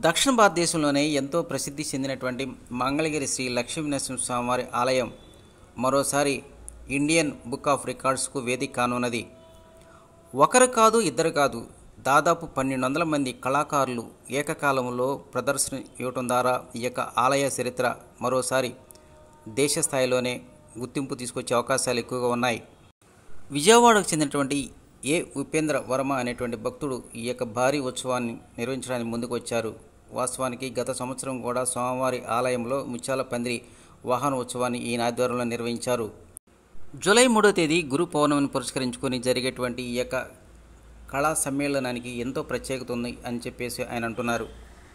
దక్షిణ భారతదేశంలోనే ఎంతో ప్రసిద్ధి చెందినటువంటి మంగళగిరి శ్రీ లక్ష్మీనరసింహ స్వామివారి ఆలయం మరోసారి ఇండియన్ బుక్ ఆఫ్ రికార్డ్స్కు వేదిక కానున్నది ఒకరు కాదు ఇద్దరు కాదు దాదాపు పన్నెండు వందల మంది కళాకారులు ఏకకాలంలో ప్రదర్శన ఇవ్వటం ద్వారా ఈ యొక్క ఆలయ చరిత్ర మరోసారి దేశ స్థాయిలోనే గుర్తింపు తీసుకొచ్చే అవకాశాలు ఎక్కువగా ఉన్నాయి విజయవాడకు చెందినటువంటి ఏ ఉపేంద్ర వర్మ అనేటువంటి భక్తుడు ఈ యొక్క భారీ ఉత్సవాన్ని నిర్వహించడానికి ముందుకు వచ్చారు వాస్తవానికి గత సంవత్సరం కూడా స్వామివారి ఆలయంలో ముత్యాల పందిరి వాహన ఉత్సవాన్ని ఈయన ఆధ్వర్యంలో నిర్వహించారు జూలై మూడో తేదీ గురు పౌర్ణమిని పురస్కరించుకొని జరిగేటువంటి ఈ యొక్క కళా సమ్మేళనానికి ఎంతో ప్రత్యేకత ఉంది అని చెప్పేసి ఆయన అంటున్నారు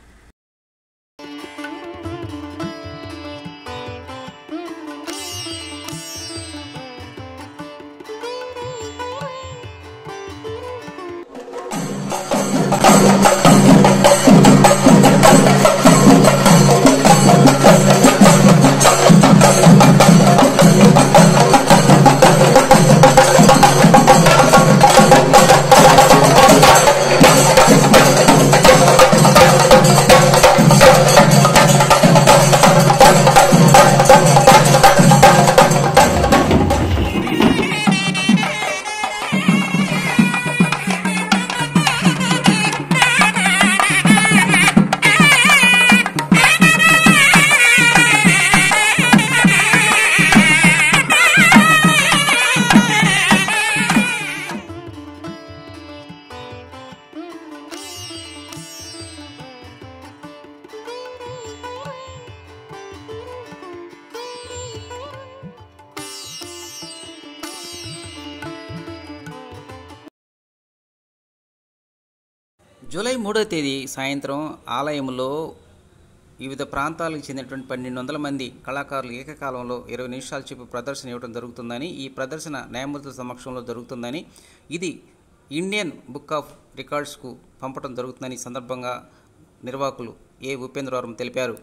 జూలై మూడో తేదీ సాయంత్రం ఆలయంలో వివిధ ప్రాంతాలకు చెందినటువంటి పన్నెండు వందల మంది కళాకారులు ఏకకాలంలో ఇరవై నిమిషాల చెప్పి ప్రదర్శన ఇవ్వడం జరుగుతుందని ఈ ప్రదర్శన న్యాయమూర్తుల సమక్షంలో జరుగుతుందని ఇది ఇండియన్ బుక్ ఆఫ్ రికార్డ్స్కు పంపడం జరుగుతుందని ఈ సందర్భంగా నిర్వాహకులు ఏ ఉపేంద్రవరం తెలిపారు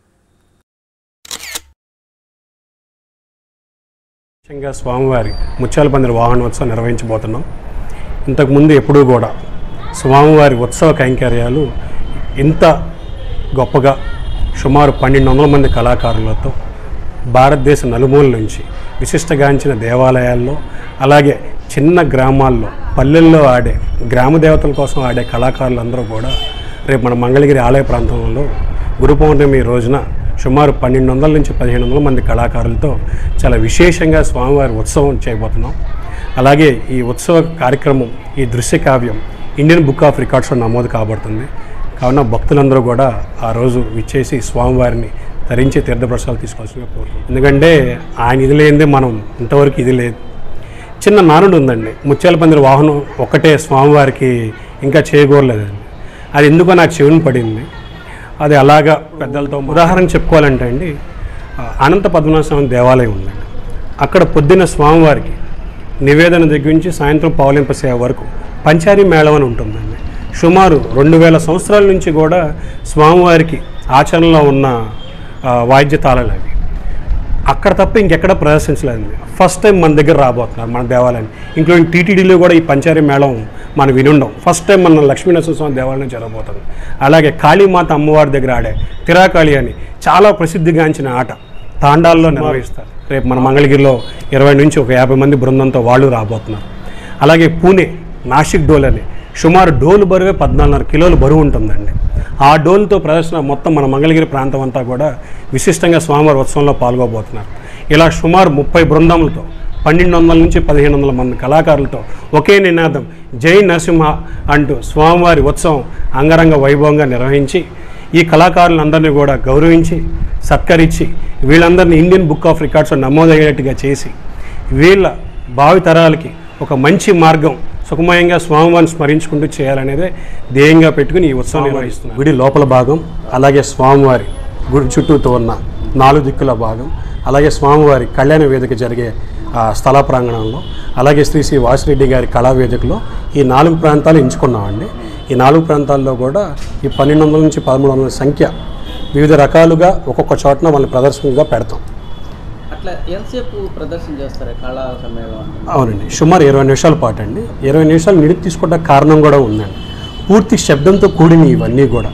ముఖ్యంగా స్వామివారి ముత్యాల పందిరి వాహనోత్సవం నిర్వహించబోతున్నాం ఇంతకుముందు ఎప్పుడూ కూడా స్వామివారి ఉత్సవ కైంకర్యాలు ఇంత గొప్పగా సుమారు పన్నెండు వందల మంది కళాకారులతో భారతదేశ నలుమూల నుంచి విశిష్టగాంచిన దేవాలయాల్లో అలాగే చిన్న గ్రామాల్లో పల్లెల్లో ఆడే గ్రామ దేవతల కోసం ఆడే కళాకారులందరూ కూడా రేపు మన మంగళగిరి ఆలయ ప్రాంతంలో గురు పౌర్ణమి రోజున సుమారు పన్నెండు వందల నుంచి పదిహేను వందల మంది కళాకారులతో చాలా విశేషంగా స్వామివారి ఉత్సవం చేయబోతున్నాం అలాగే ఈ ఉత్సవ కార్యక్రమం ఈ దృశ్య కావ్యం ఇండియన్ బుక్ ఆఫ్ రికార్డ్స్లో నమోదు కాబడుతుంది కావున భక్తులందరూ కూడా ఆ రోజు విచ్చేసి స్వామివారిని ధరించి తీర్థప్రసాదాలు తీసుకోవాల్సిందిగా కోరుతున్నాం ఎందుకంటే ఆయన ఇది లేనిదే మనం ఇంతవరకు ఇది లేదు చిన్న నానుడు ఉందండి ముత్యాల పందిరి వాహనం ఒక్కటే స్వామివారికి ఇంకా చేయకూరలేదండి అది ఎందుకో నాకు చెవిని పడింది అది అలాగా పెద్దలతో ఉదాహరణ చెప్పుకోవాలంటే అండి ఆ, అనంత పద్మనాభ స్వామి దేవాలయం ఉందండి అక్కడ పొద్దున్న స్వామివారికి నివేదన దగ్గర నుంచి సాయంత్రం పౌలింప సేవ వరకు పంచారీ మేళం అని ఉంటుందండి సుమారు రెండు వేల సంవత్సరాల నుంచి కూడా స్వామివారికి ఆచరణలో ఉన్న ఆ, వాయిద్య తాళాలు అవి అక్కడ తప్ప ఇంకెక్కడ ప్రదర్శించలేదు ఫస్ట్ టైం మన దగ్గర రాబోతున్నారు మన దేవాలయం ఇంక్లూడింగ్ టీటీడీలో కూడా ఈ పంచారి మేళం మనం వినుండం ఫస్ట్ టైం మన లక్ష్మీనరసింహస్వామి దేవాలయం జరగబోతుంది అలాగే కాళీమాత అమ్మవారి దగ్గర ఆడే తిరాకాళి అని చాలా ప్రసిద్ధిగాంచిన ఆట తాండాల్లో నిర్వహిస్తారు రేపు మన మంగళగిరిలో ఇరవై నుంచి ఒక యాభై మంది బృందంతో వాళ్ళు రాబోతున్నారు అలాగే పూణే నాసిక్ డోల్ అని సుమారు డోలు బరువే పద్నాలుగున్నర కిలోలు బరువు ఉంటుందండి ఆ డోలుతో ప్రదర్శన మొత్తం మన మంగళగిరి ప్రాంతం అంతా కూడా విశిష్టంగా స్వామివారి ఉత్సవంలో పాల్గొబోతున్నారు ఇలా సుమారు ముప్పై బృందములతో పన్నెండు వందల నుంచి పదిహేను వందల మంది కళాకారులతో ఒకే నినాదం జై నరసింహ అంటూ స్వామివారి ఉత్సవం అంగరంగ వైభవంగా నిర్వహించి ఈ కళాకారులందరినీ కూడా గౌరవించి సత్కరించి వీళ్ళందరినీ ఇండియన్ బుక్ ఆఫ్ రికార్డ్స్లో నమోదయ్యేట్టుగా చేసి వీళ్ళ భావితరాలకి ఒక మంచి మార్గం సుఖమయంగా స్వామివారిని స్మరించుకుంటూ చేయాలనేదే ధ్యేయంగా పెట్టుకుని ఈ ఉత్సవం నిర్వహిస్తున్నాం గుడి లోపల భాగం అలాగే స్వామివారి గుడి చుట్టూతో ఉన్న నాలుగు దిక్కుల భాగం అలాగే స్వామివారి కళ్యాణ వేదిక జరిగే ఆ, స్థల ప్రాంగణంలో అలాగే శ్రీ శ్రీ వాసిరెడ్డి గారి కళా వేదికలో ఈ నాలుగు ప్రాంతాలు ఎంచుకున్నామండి ఈ నాలుగు ప్రాంతాల్లో కూడా ఈ పన్నెండు వందల నుంచి పదమూడు వందల సంఖ్య వివిధ రకాలుగా ఒక్కొక్క చోటన వాళ్ళని ప్రదర్శనగా పెడతాం అట్లా ఎంతసేపు ప్రదర్శన చేస్తారు కళా సమ్మేళనం అవునండి సుమారు ఇరవై నిమిషాల పాటు అండి ఇరవై నిమిషాలు నిడిపి తీసుకోవడానికి కారణం కూడా ఉందండి పూర్తి శబ్దంతో కూడిన ఇవన్నీ కూడా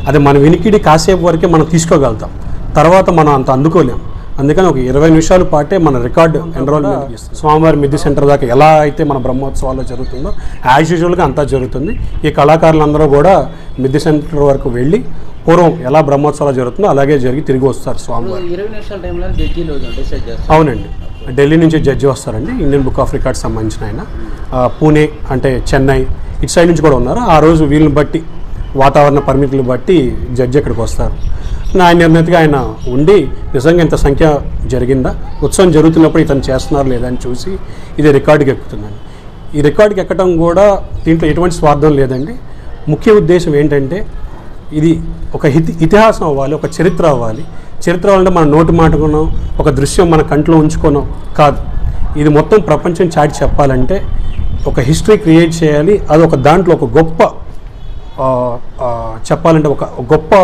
అది మన వినికిడి కాసేపు వరకే మనం తీసుకోగలుగుతాం తర్వాత మనం అంత అందుకోలేం అందుకని ఒక ఇరవై నిమిషాల పాటే మన రికార్డ్ ఎన్రోల్మెంట్ స్వామివారి మిద్ది సెంటర్ దాకా ఎలా అయితే మన బ్రహ్మోత్సవాల్లో జరుగుతుందో యాజ్ యూజువల్గా అంతా జరుగుతుంది ఈ కళాకారులందరూ కూడా మిద్ది సెంటర్ వరకు వెళ్ళి పూర్వం ఎలా బ్రహ్మోత్సవాలు జరుగుతుందో అలాగే జరిగి తిరిగి వస్తారు స్వామివారు ఇరవై నిమిషాల టైంలో జడ్జీలు డిసైడ్ చేస్తారు అవునండి ఢిల్లీ నుంచి జడ్జి వస్తారండి ఇండియన్ బుక్ ఆఫ్ రికార్డ్స్ సంబంధించిన ఆయన ఆ, పూణే అంటే చెన్నై ఇటు సైడ్ నుంచి కూడా ఉన్నారు ఆ రోజు వీళ్ళని బట్టి వాతావరణ పరిమితులు బట్టి జడ్జి ఇక్కడికి వస్తారు ఆయన నిర్ణయతగా ఆయన ఉండి నిజంగా ఇంత సంఖ్య జరిగిందా ఉత్సవం జరుగుతున్నప్పుడు ఇతను చేస్తున్నారు లేదా అని చూసి ఇది రికార్డుకి ఎక్కుతుందండి ఈ రికార్డుకి ఎక్కడం కూడా దీంట్లో ఎటువంటి స్వార్థం లేదండి ముఖ్య ఉద్దేశం ఏంటంటే ఇది ఒక ఇతి ఇతిహాసం అవ్వాలి ఒక చరిత్ర అవ్వాలి చరిత్ర అవ్వాలంటే మన నోటి మాటకున్నాం ఒక దృశ్యం మన కంట్లో ఉంచుకున్నాం కాదు ఇది మొత్తం ప్రపంచం చాటి చెప్పాలంటే ఒక హిస్టరీ క్రియేట్ చేయాలి అది ఒక దాంట్లో ఒక గొప్ప ఆ, ఆ, చెప్పాలంటే ఒక గొప్ప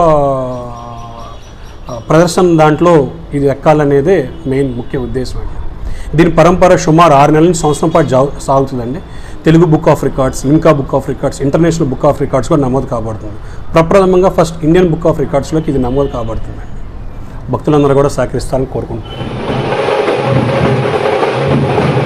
ఆ, ప్రదర్శన దాంట్లో ఇది ఎక్కాలనేదే మెయిన్ ముఖ్య ఉద్దేశం అండి దీని పరంపర సుమారు ఆరు నెలల నుంచి సంవత్సరం పాటు జా సాగుతుందండి Telugu book of records Limca book of records international book of records కూడా నమోదు కాబడుతుంది ప్రప్రథమంగా ఫస్ట్ ఇండియన్ బుక్ ఆఫ్ రికార్డ్స్లోకి ఇది నమోదు కాబడుతుందండి భక్తులందరూ కూడా సహకరిస్తారని కోరుకుంటున్నాను